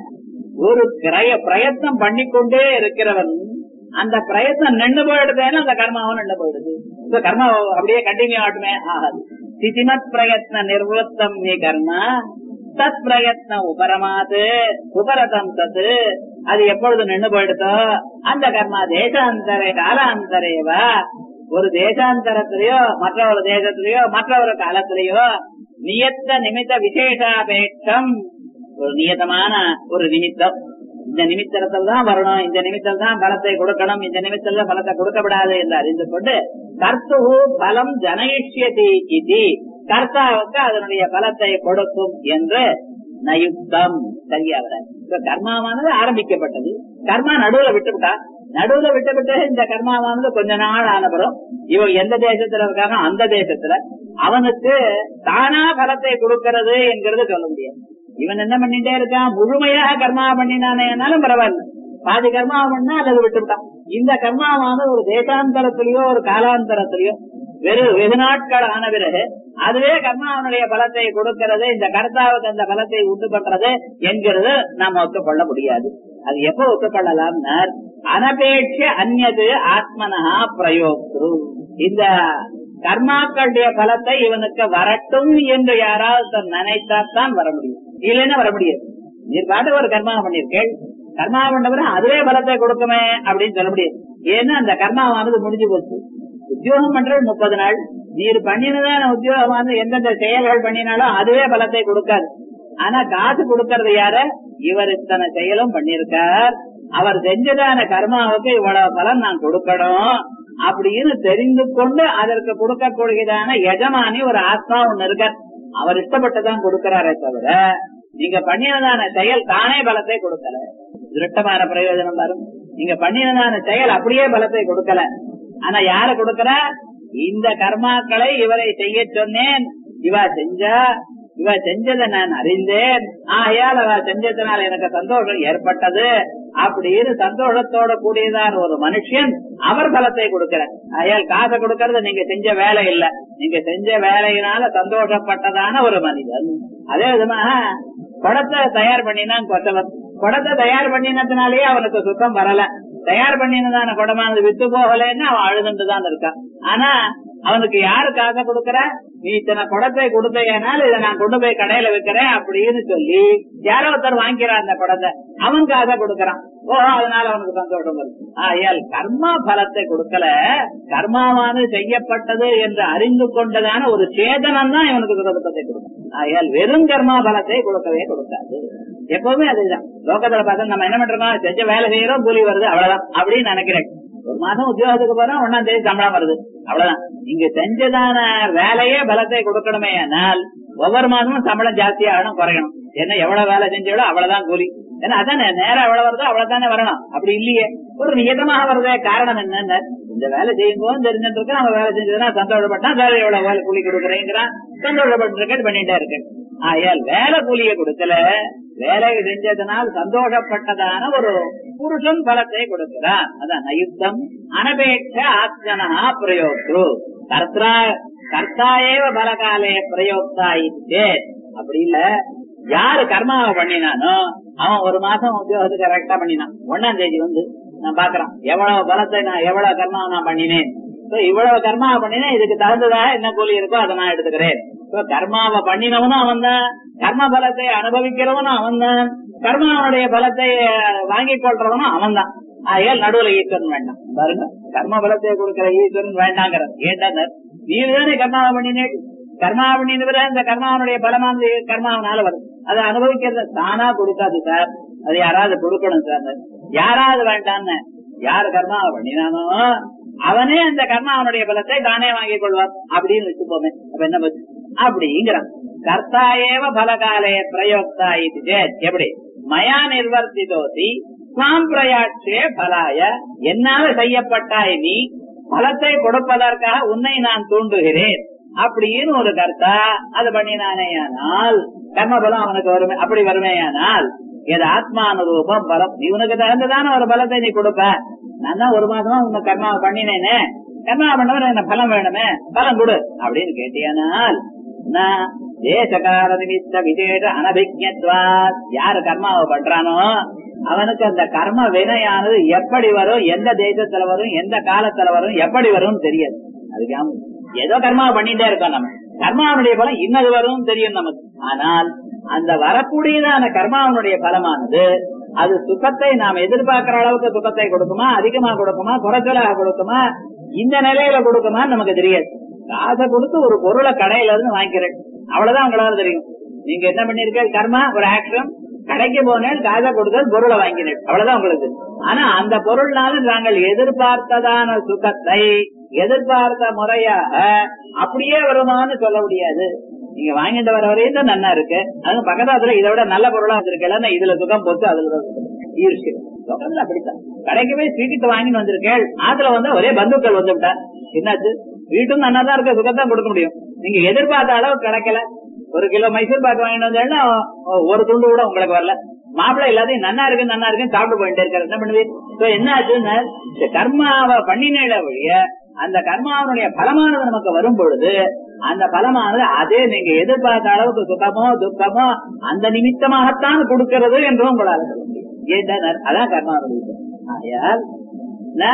ஒரு கிரய பிரயத்னம் பண்ணிக்கொண்டே இருக்கிறவன் அந்த பிரயத்னம் நின்று போயிடுதேன்னு அந்த கர்மாவும் நின்று போயிடுது இந்த கர்மா அப்படியே கண்டினியூ ஆட்டுமே ஆகாது சிதிமத் பிரயத்ன நிர்வத்தம் நீ கர்மா தத் பிரயத்ன உபரமாது உபரதம் தத்து அது எப்பொழுது நின்று போயிடுதோ அந்த கர்மா தேசாந்தரே காலாந்தரேவா ஒரு தேசாந்தரத்திலேயோ மற்ற ஒரு தேசத்திலேயோ மற்ற ஒரு காலத்திலேயோ நியத்த நிமித்த விசேஷாபேட்சம் ஒரு நியதமான ஒரு நிமித்தம் இந்த நிமித்தத்தில் தான் வரணும் இந்த நிமித்தம் தான் பலத்தை கொடுக்கணும் இந்த நிமித்தத்துல பலத்தை கொடுக்கப்படாது என்று அறிந்து கொண்டு கர்த்து பலம் ஜனயிஷ்யதி இது கர்த்தாவுக்கு அதனுடைய பலத்தை கொடுக்கும் என்று நயுக்தம் சரியா வர கர்மாவானது ஆரம்பிக்கப்பட்டது கர்மா நடுவுல விட்டுவிட்டா நடுவுல விட்டுவிட்டு இந்த கர்மாவானது கொஞ்ச நாள் ஆனபுறம் இவன் எந்த தேசத்துல இருக்கானோ அந்த தேசத்துல அவனுக்கு தானா பலத்தை கொடுக்கிறது என்கிறது சொல்ல முடியாது இவன் என்ன பண்ணிட்டே இருக்கான் முழுமையாக கர்மா பண்ணினானேனாலும் பரவாயில்ல பாதி கர்மா பண்ணா அல்லது விட்டுவிட்டான் இந்த கர்மாவானது ஒரு தேசாந்தரத்திலேயோ ஒரு காலாந்தரத்திலேயோ வெறும் வெகு நாட்கள் ஆன பிறகு அதுவே கர்மாவனுடைய பலத்தை கொடுக்கிறது இந்த கர்த்தாவுக்கு அந்த பலத்தை உண்டு பண்றது என்கிறது நாம் ஒத்துக்கொள்ள முடியாது அது எப்ப ஒத்துக்கொள்ளலாம்னா அனபேட்ச அந்நது ஆத்மனஹா பிரயோக்ரு இந்த கர்மாக்களுடைய பலத்தை இவனுக்கு வரட்டும் என்று யாராவது நினைத்தாத்தான் வர முடியும் இல்லைன்னா வர முடியாது நீர் பாட்டு ஒரு கர்மா பண்ணிருக்கேள் கர்மா பண்ணவரை அதுவே பலத்தை கொடுக்குமே அப்படின்னு சொல்ல முடியாது ஏன்னா அந்த கர்மாவானது முடிஞ்சு போச்சு உத்தியோகம் பண்றது முப்பது நாள் நீர் பண்ணினதான உத்தியோகமானது எந்தெந்த செயல்கள் பண்ணினாலும் அதுவே பலத்தை கொடுக்காது ஆனா காசு கொடுக்கறது யார இவர் இத்தனை செயலும் பண்ணிருக்கார் அவர் செஞ்சதான கர்மாவுக்கு இவ்வளவு பலன் நான் கொடுக்கணும் அப்படின்னு தெரிந்து கொண்டு அதற்கு கொடுக்கக்கூடியதான எஜமானி ஒரு ஆத்மா ஒண்ணு இருக்கார் அவர் இஷ்டப்பட்டுதான் கொடுக்கிறாரே தவிர நீங்க பண்ணினதான செயல் தானே பலத்தை கொடுக்கல திருட்டமான பிரயோஜனம் வரும் நீங்க பண்ணினதான செயல் அப்படியே பலத்தை கொடுக்கல ஆனா யார கொடுக்கற இந்த கர்மாக்களை இவரை செய்ய சொன்னேன் இவ செஞ்சா இவ செஞ்சதை நான் அறிந்தேன் ஆகையால் அவ செஞ்சதுனால எனக்கு சந்தோஷம் ஏற்பட்டது அப்படின்னு சந்தோஷத்தோட கூடியதான ஒரு மனுஷன் அவர் பலத்தை கொடுக்கிறார் ஆகையால் காசை கொடுக்கறது நீங்க செஞ்ச வேலை இல்ல நீங்க செஞ்ச வேலையினால சந்தோஷப்பட்டதான ஒரு மனிதன் அதே விதமாக குடத்தை தயார் பண்ணினான் கொத்தவன் குடத்தை தயார் பண்ணினதுனாலேயே அவனுக்கு சுத்தம் வரல தயார் பண்ணினதான குடமானது வித்து போகலன்னு அவன் அழுதுட்டு தான் இருக்கான் ஆனா அவனுக்கு யாரு காசை கொடுக்கற நீ இத்தனை குடத்தை கொடுத்தேனால் இதை நான் கொண்டு போய் கடையில வைக்கிறேன் அப்படின்னு சொல்லி யாரோ ஒருத்தர் வாங்கிக்கிறான் அந்த குடத்தை அவன் காசை கொடுக்கறான் ஓ அதனால அவனுக்கு சந்தோஷம் வருது ஆயால் கர்மா பலத்தை கொடுக்கல கர்மாவானது செய்யப்பட்டது என்று அறிந்து கொண்டதான ஒரு சேதனம் தான் இவனுக்கு சுகத்தை கொடுக்கும் ஆயால் வெறும் கர்மா பலத்தை கொடுக்கவே கொடுக்காது எப்பவுமே அதுதான் லோகத்துல பார்த்தா நம்ம என்ன பண்றோம் செஞ்ச வேலை செய்யறோம் கூலி வருது அவ்வளவுதான் அப்படின்னு நினைக்கிறேன் ஒரு மாசம் உத்தியோகத்துக்கு போறோம் ஒன்னாம் தேதி சம்பளம் வருது அவ்வளவுதான் இங்க செஞ்சதான வேலையே பலத்தை கொடுக்கணுமே ஆனால் ஒவ்வொரு மாதமும் சம்பளம் ஜாஸ்தியா ஆகணும் குறையணும் என்ன எவ்வளவு வேலை செஞ்சோடோ அவ்வளவுதான் கூலி ஏன்னா அதான் நேரம் எவ்வளவு வருதோ அவ்வளவுதானே வரணும் அப்படி இல்லையே ஒரு நியதமாக வருதே காரணம் என்னன்னு இந்த வேலை செய்யும் போது தெரிஞ்சுட்டு இருக்கேன் அவன் வேலை செஞ்சதுன்னா சந்தோஷப்பட்டான் வேலை எவ்வளவு வேலை கூலி கொடுக்குறேங்கிறான் சந்தோஷப்பட்டு இருக்கேன் பண்ணிட்டே இருக்கேன் ஆயால் வேலை கூலிய கொடுக்கல வேலையை செஞ்சதனால் சந்தோஷப்பட்டதான ஒரு புருஷன் பலத்தை கொடுக்கிறான் அதான் அயுத்தம் அனபேட்ச ஆத்மனா பிரயோக்ரு கர்த்தா கர்த்தாயேவ பலகாலே பிரயோக்தா இத்தே அப்படி இல்ல யாரு கர்மாவை பண்ணினானோ அவன் ஒரு மாசம் உத்தியோகத்துக்கு கரெக்டா பண்ணினான் ஒன்னாம் தேதி வந்து நான் பாக்குறான் எவ்வளவு பலத்தை நான் எவ்வளவு கர்மாவை நான் பண்ணினேன் இவ்வளவு கர்மாவை பண்ணினேன் இதுக்கு தகுந்ததாக என்ன கூலி இருக்கோ அதை நான் எடுத்துக்கிறேன் கர்மாவை பண்ணினவனும் அவன் தான் கர்ம பலத்தை அனுபவிக்கிறவனும் அவன் தான் கர்மாவனுடைய பலத்தை வாங்கிக் கொள்றவனும் அவன் தான் ஆகையால் நடுவுல ஈஸ்வரன் வேண்டாம் பாருங்க கர்ம பலத்தை கொடுக்கிற ஈஸ்வரன் வேண்டாங்கிற ஏண்டாங்க நீர் தானே கர்மாவை பண்ணினேன் கர்மா பண்ணினவர இந்த கர்மாவனுடைய பலமானது கர்மாவனால வரும் அதை அனுபவிக்கிறத தானா கொடுக்காது சார் அது யாராவது கொடுக்கணும் சார் யாராவது வேண்டான்னு யார் கர்மாவை பண்ணினானோ அவனே அந்த கர்மா அவனுடைய பலத்தை தானே வாங்கிக் கொள்வார் அப்படின்னு வச்சுப்போமே அப்ப என்ன பச்சு அப்படிங்கிறான் கர்த்தா ஏவ பலகாலே பிரயோக்தா இது சேத். எப்படி மயா நிர்வர்த்திதோசி ஸ்வாம் பிரயாட்சே பலாய என்னால செய்யப்பட்டாய் நீ பலத்தை கொடுப்பதற்காக உன்னை நான் தூண்டுகிறேன் அப்படின்னு ஒரு கர்த்தா அது பண்ணினானேயானால் கர்மபலம் அவனுக்கு வருமே அப்படி வருமேயானால் எது ஆத்மானுரூபம் பலம் இவனுக்கு தகுந்ததான ஒரு பலத்தை நீ கொடுப்ப நான் தான் ஒரு மாசமா உங்க கர்மாவை பண்ணினேனே கர்மா பண்ணவர் என்ன பலம் வேணுமே பலம் கொடு அப்படின்னு கேட்டியானால் நான் தேசகால நிமித்த விசேஷ அனபிஜத்வா யாரு கர்மாவை பண்றானோ அவனுக்கு அந்த கர்ம வினையானது எப்படி வரும் எந்த தேசத்துல வரும் எந்த காலத்துல வரும் எப்படி வரும் தெரியாது அது ஞாபகம். ஏதோ கர்மாவை பண்ணிட்டே இருக்கோம் நம்ம கர்மாவனுடைய பலம் இன்னது வரும் தெரியும் நமக்கு ஆனால் அந்த வரக்கூடியதான கர்மாவனுடைய பலமானது அது சுகத்தை நாம் எதிர்பார்க்கிற அளவுக்கு சுகத்தை கொடுக்குமா அதிகமா கொடுக்குமா குறைச்சலாக கொடுக்குமா இந்த நிலையில கொடுக்குமா நமக்கு தெரியாது காசை கொடுத்து ஒரு பொருளை கடையில இருந்து வாங்கிக்கிறேன் அவ்வளவுதான் உங்களால தெரியும் நீங்க என்ன பண்ணிருக்க கர்மா ஒரு ஆக்ஷன் கடைக்கு போனேன் காசை கொடுத்தது பொருளை வாங்கினேன் அவ்வளவுதான் உங்களுக்கு ஆனா அந்த பொருள்னால நாங்கள் எதிர்பார்த்ததான சுகத்தை எதிர்பார்த்த முறையாக அப்படியே வருமான்னு சொல்ல முடியாது நீங்க வாங்கிட்டு வர வரையும் தான் நல்லா இருக்கு அது பக்கத்துல இதை விட நல்ல பொருளா வந்திருக்கல இதுல சுகம் போச்சு அதுல தான் சுகம். ஈர்ஷ்டு. சுகம்ல அப்படித்தான் கடைக்கு போய் ஸ்வீட்டு வாங்கிட்டு வந்திருக்கேன் ஆத்துல வந்து ஒரே பந்துக்கள் வந்து விட்டா என்னாச்சு வீட்டும் நல்லா தான் இருக்க சுகம் தான் கொடுக்க முடியும் நீங்க எதிர்பார்த்த அளவு கிடைக்கல ஒரு கிலோ மைசூர் பாக்கு வாங்கிட்டு வந்தேன்னா ஒரு துண்டு கூட உங்களுக்கு வரல மாப்பிள்ளை எல்லாத்தையும் நன்னா இருக்கு நன்னா இருக்கு சாப்பிட்டு போயிட்டே இருக்காரு என்ன பண்ணுவீங்க So என்ன ஆச்சுன்னா இந்த கர்மாவை பண்ணினேட வழிய அந்த கர்மாவனுடைய பலமானது நமக்கு வரும் பொழுது அந்த பலமானது அதே நீங்க எதிர்பார்த்த அளவுக்கு சுகமோ துக்கமோ அந்த நிமித்தமாகத்தான் கொடுக்கிறது என்றும் உங்களால சொல்ல முடியும் ஏன் அதான் கர்மாவனுடைய இது. ஆகையால் ந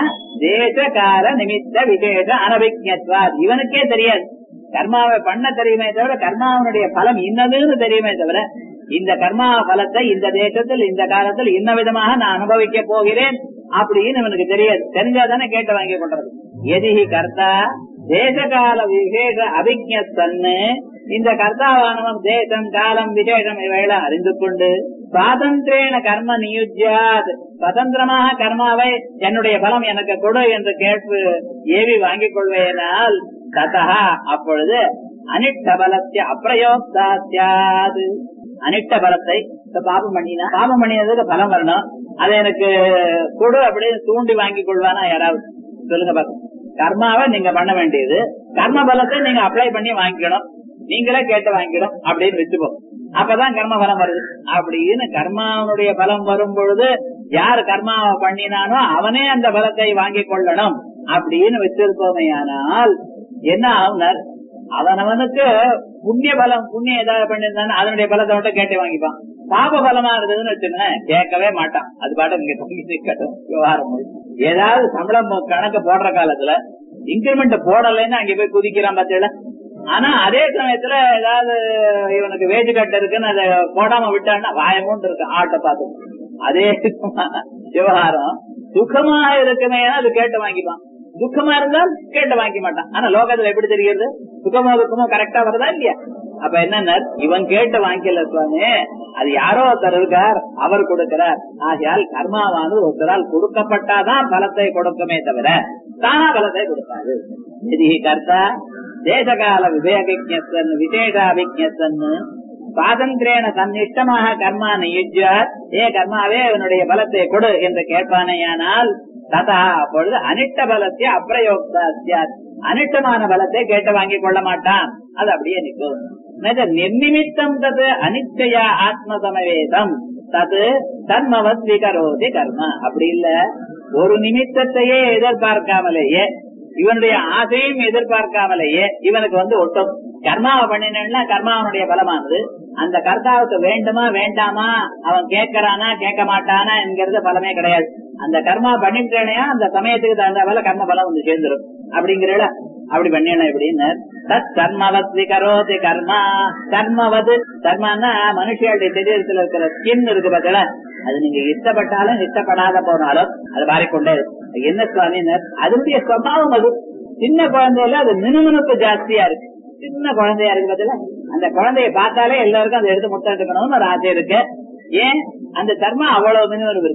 தேசகால நிமித்த விசேஷ அனபிஜத்வா இவனுக்கே தெரியாது கர்மாவை பண்ண தெரியுமே தவிர கர்மாவனுடைய பலம் இன்னதுன்னு தெரியுமே தவிர இந்த கர்மா பலத்தை இந்த தேசத்தில் இந்த காலத்தில் இன்ன விதமாக நான் அனுபவிக்க போகிறேன் அப்படின்னு இவனுக்கு தெரியாது தெரிஞ்சாதானே கேட்டு வாங்கி கொண்டது எதிகி கர்த்தா தேசகால விசேஷ அபிஜத்தன்னு இந்த கர்த்தாவானவன் தேசம் காலம் விசேஷம் இவையெல்லாம் அறிந்து கொண்டு சுவாதந்திரேன கர்ம நியுஜ்யாத் சுதந்திரமாக கர்மாவை என்னுடைய பலம் எனக்கு கொடு என்று கேட்டு ஏவி வாங்கிக் கொள்வேனால் ததா அப்பொழுது அனிட்ட பலத்திய அப்பிரயோக்தாத்தியாது அனிட்ட பலத்தை இப்ப பாபம் பண்ணினா பாபம் பண்ணினதுக்கு பலம் வரணும் அதை எனக்கு கொடு அப்படின்னு தூண்டி வாங்கி கொள்வானா யாராவது சொல்லுங்க பாக்க கர்மாவை நீங்க பண்ண வேண்டியது கர்ம பலத்தை நீங்க அப்ளை பண்ணி வாங்கிக்கணும் நீங்களே கேட்டு வாங்கிக்கணும் அப்படின்னு வச்சுப்போம் அப்பதான் கர்ம பலம் வருது அப்படின்னு கர்மாவனுடைய பலம் வரும் பொழுது யார் கர்மாவை பண்ணினானோ அவனே அந்த பலத்தை வாங்கி கொள்ளணும் அப்படின்னு வச்சிருப்போமே ஆனால் என்ன ஆகுனர் அவனவனுக்கு புண்ணிய பலம் புண்ணியம் ஏதாவது பண்ணிருந்தானே அதனுடைய பலத்தை மட்டும் கேட்டு வாங்கிப்பான் பாப பலமா இருந்ததுன்னு வச்சுங்க கேட்கவே மாட்டான் அது பாட்டு இங்க தொங்கி நிக்கட்டும் விவகாரம் முழுக்க. ஏதாவது சம்பளம் கணக்கு போடுற காலத்துல இன்கிரிமெண்ட் போடலைன்னு அங்க போய் குதிக்கிறான் பாத்தீங்களா ஆனா அதே சமயத்துல ஏதாவது இவனுக்கு வேஜ் கட்டு இருக்குன்னு அதை போடாம விட்டான்னா வாயமூண்டு இருக்கு ஆட்டை பார்த்து அதே விவகாரம் சுகமா இருக்குமே அது கேட்டு வாங்கிப்பான் துக்கமா இருந்தால் கேட்டு வாங்கிக்க மாட்டான் ஆனா லோகத்துல எப்படி தெரிகிறது சுகமோ துக்கமோ கரெக்டா வருதா இல்லையா அப்ப என்ன இவன் கேட்டு வாங்கிக்கல சுவாமி அது யாரோ ஒருத்தர் இருக்கார் அவர் கொடுக்கிறார் ஆகையால் கர்மாவானது ஒருத்தரால் கொடுக்கப்பட்டாதான் பலத்தை கொடுக்குமே தவிர தானா பலத்தை கொடுக்காது எதி கர்த்தா தேசகால விவேகஜன் விசேஷாபிஜன் சுவாதந்திரேன தன்னிஷ்டமாக கர்மா நியுஜ்யார் ஏ கர்மாவே அவனுடைய பலத்தை கொடு என்று கேட்பானேயானால் ததா அப்பொழுது அனிட்ட பலத்தை அப்பிரயோக்தா அனிட்டமான பலத்தை கேட்டு வாங்கி கொள்ள மாட்டான் அது அப்படியே நிற்கும் நெஜ நிர்நிமித்தம் தது அனிச்சயா ஆத்ம சமவேதம் தது தன்மவத் விகரோதி கர்மா அப்படி இல்ல ஒரு நிமித்தத்தையே எதிர்பார்க்காமலேயே இவனுடைய ஆசையும் எதிர்பார்க்காமலேயே இவனுக்கு வந்து ஒட்டும் கர்மாவை பண்ணினா கர்மாவனுடைய பலமானது அந்த கர்த்தாவுக்கு வேண்டுமா வேண்டாமா அவன் கேட்கறானா கேட்க மாட்டானா என்கிறது பலமே கிடையாது அந்த கர்மா பண்ணிட்டேனையா அந்த சமயத்துக்கு தகுந்த போல கர்ம பலம் வந்து சேர்ந்துரும் அப்படிங்கிறல அப்படி பண்ணிடலாம் எப்படின்னு தத் கர்மவத் விகரோதி கர்மா கர்மவது கர்மான்னா மனுஷியாளுடைய சரீரத்துல இருக்கிற ஸ்கின் இருக்கு பார்த்தல அது நீங்க இஷ்டப்பட்டாலும் இஷ்டப்படாத போனாலும் அது மாறிக்கொண்டே இருக்கும். என்ன சுவாமினர் அதனுடைய சுவாவம் அது சின்ன குழந்தையில அது மினுமினுப்பு ஜாஸ்தியா இருக்கு சின்ன குழந்தையா இருக்கு பார்த்தல அந்த குழந்தைய பார்த்தாலே எல்லாருக்கும் அதை எடுத்து முத்தம் எடுக்கணும்னு ஒரு ஆசை இருக்கு ஏன் அந்த தர்மா அவ்வளவு மினுமினுப்பு இருக்கு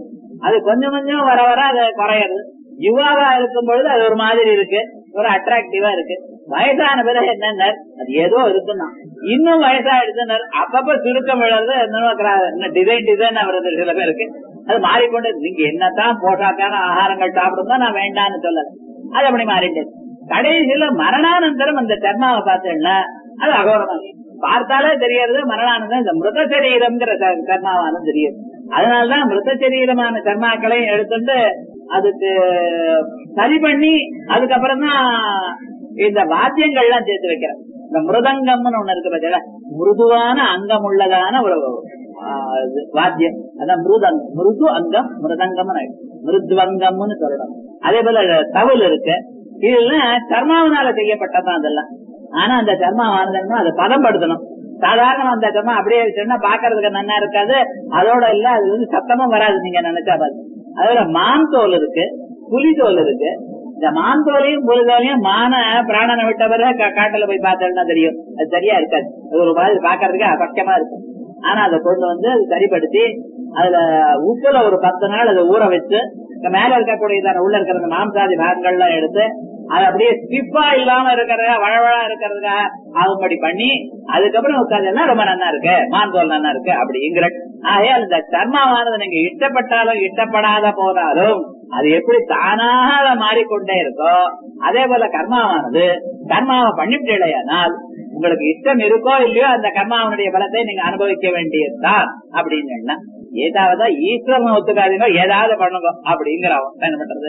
அது கொஞ்சம் கொஞ்சம் வர வர அது குறையுது யுவாவா இருக்கும் பொழுது அது ஒரு மாதிரி இருக்கு ஒரு அட்ராக்டிவா இருக்கு வயசான பிறகு என்னன்னா அது ஏதோ இருக்குன்னா இன்னும் வயசா எடுத்துனர் அப்பப்ப சுருக்கம் விழுறது இன்னும் டிசைன் டிசைன் வருது சில பேருக்கு அது மாறிக்கொண்டு நீங்க என்னத்தான் போஷாக்கான ஆகாரங்கள் சாப்பிடுங்க நான் வேண்டாம்னு சொல்லல அது அப்படி மாறிட்டு கடைசியில மரணானந்தரம் அந்த சர்மாவை பார்த்தேன்னா அது அகோரமா பார்த்தாலே தெரியறது மரணானந்தம் இந்த மிருத சரீரம்ங்கிற கர்மாவானது தெரியுது அதனாலதான் மிருத சரீரமான கர்மாக்களையும் எடுத்துட்டு அதுக்கு சரி பண்ணி அதுக்கப்புறம் தான் இந்த வாத்தியங்கள்லாம் சேர்த்து வைக்கிறேன் இந்த மிருதங்கம்னு ஒண்ணு இருக்கு பார்த்தீங்களா மிருதுவான அங்கம் உள்ளதான ஒரு வாத்தியம் அதான் மிருதங்கம் மிருது அங்கம் மிருதங்கம்னு மிருத்வங்கம்னு சொல்லணும் அதே போல தவில் இருக்கு இதெல்லாம் சர்மாவனால செய்யப்பட்டதான் அதெல்லாம் ஆனா அந்த சர்மாவானதுன்னா அதை பதப்படுத்தணும் சாதாரண அந்த சர்மா அப்படியே சொன்னா பாக்குறதுக்கு நல்லா இருக்காது அதோட இல்ல அது வந்து சத்தமும் வராது நீங்க நினைச்சா பாரு அதோட மான் தோல் இருக்கு புலி தோல் இருக்கு இந்த மான் தோலையும் புலி தோலையும் மான பிராணனை விட்ட பிறகு காட்டுல போய் பார்த்தோம்னா தெரியும் அது சரியா இருக்காது அது ஒரு மாதிரி பாக்குறதுக்கு அசக்கியமா இருக்கும் ஆனா அதை கொண்டு வந்து அது சரிப்படுத்தி அதுல உப்புல ஒரு பத்து நாள் அதை ஊற வச்சு மேல இருக்கக்கூடியதான உள்ள இருக்கிற மாம்சாதி பாகங்கள்லாம் எடுத்து அது அப்படியே ஸ்டிப்பா இல்லாம இருக்கிறத வழவழா இருக்கிறதுக்கா ஆகும்படி பண்ணி அதுக்கப்புறம் உட்காந்து ரொம்ப நல்லா இருக்கு மான்தோல் நல்லா இருக்கு அப்படிங்கிற ஆகையால் இந்த சர்மாவானது நீங்க இஷ்டப்பட்டாலும் இஷ்டப்படாத போனாலும் அது எப்படி தானாக மாறிக்கொண்டே இருக்கோ அதே போல கர்மாவானது கர்மாவை பண்ணிவிட்டேனால் உங்களுக்கு இஷ்டம் இருக்கோ இல்லையோ அந்த கர்மாவனுடைய பலத்தை நீங்க அனுபவிக்க வேண்டியதுதான் அப்படின்னு ஏதாவது ஈஸ்வரன் ஒத்துக்காதீங்க ஏதாவது பண்ணுங்க அப்படிங்கிற என்ன பண்றது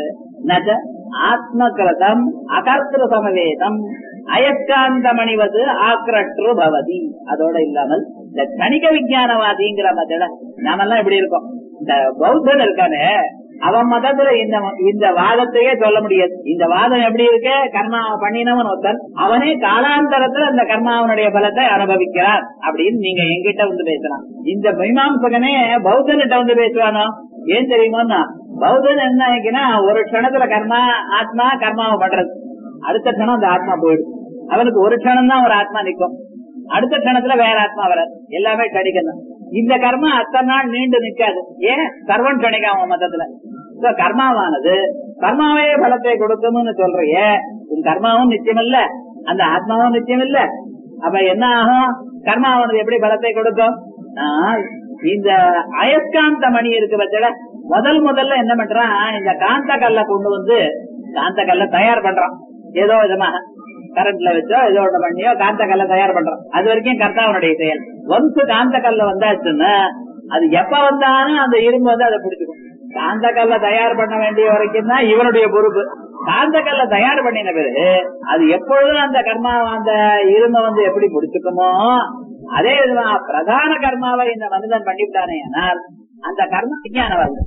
ஆத்மகிருதம் அகர்த்திர சமவேதம் அயஸ்காந்த மணிவது ஆக்ரற்று பவதி அதோட இல்லாமல் இந்த கணிக விஞ்ஞானவாதிங்கிற மத்தில நாமெல்லாம் இப்படி இருக்கோம் இந்த பௌத்தன் இருக்கானே அவன் மதத்துல இந்த இந்த வாதத்தையே சொல்ல முடியாது இந்த வாதம் எப்படி இருக்கு கர்மா பண்ணினவன் ஒருத்தன் அவனே காலாந்தரத்துல அந்த கர்மாவனுடைய பலத்தை அனுபவிக்கிறான் அப்படின்னு நீங்க எங்கிட்ட வந்து பேசலாம் இந்த மீமாம்சகனே பௌத்தன்கிட்ட வந்து பேசுவானோ ஏன் தெரியுமோன்னா பௌத்தன் என்ன ஆகினா ஒரு க்ஷணத்துல கர்மா ஆத்மா கர்மாவை பண்றது அடுத்த க்ஷணம் அந்த ஆத்மா போயிடும் அவனுக்கு ஒரு க்ஷணம் தான் ஒரு ஆத்மா நிற்கும் அடுத்த க்ஷணத்துல வேற ஆத்மா வராது எல்லாமே கடிக்கணும் இந்த கர்மா அத்தனை நாள் நீண்டு நிக்காது ஏன் சர்வன் கணிக்க அவன் மதத்துல கர்மாவானது கர்மாவே பலத்தை கொடுக்கும்னு சொல்றிய உன் கர்மாவும் நிச்சயம் இல்ல அந்த ஆத்மாவும் நிச்சயம் இல்ல அப்ப என்ன ஆகும் கர்மாவானது எப்படி பலத்தை கொடுக்கும் இந்த அயஸ்காந்த மணி இருக்கு பட்சல முதல் முதல்ல என்ன பண்றான் இந்த காந்த கல்ல கொண்டு வந்து காந்த கல்ல தயார் பண்றான் ஏதோ விதமாக கரண்ட்ல வச்சோ ஏதோ ஒண்ணு பண்ணியோ காந்த கல்ல தயார் பண்றான் அது வரைக்கும் கர்த்தாவனுடைய செயல் ஒன்ஸ் காந்த கல்ல வந்தாச்சுன்னா அது எப்ப வந்தாலும் அந்த இரும்பு வந்து அதை பிடிச்சிக்கும் காந்த கல்ல தயார் பண்ண வேண்டிய வரைக்கும் தான் இவனுடைய பொறுப்பு காந்த கல்ல தயார் பண்ணின பிறகு அது எப்பொழுதும் அந்த கர்மா அந்த இரும்பை வந்து எப்படி பிடிச்சுக்குமோ அதே விதமா பிரதான கர்மாவை இந்த மனிதன் பண்ணிவிட்டானே ஆனால் அந்த கர்ம விஞ்ஞானம்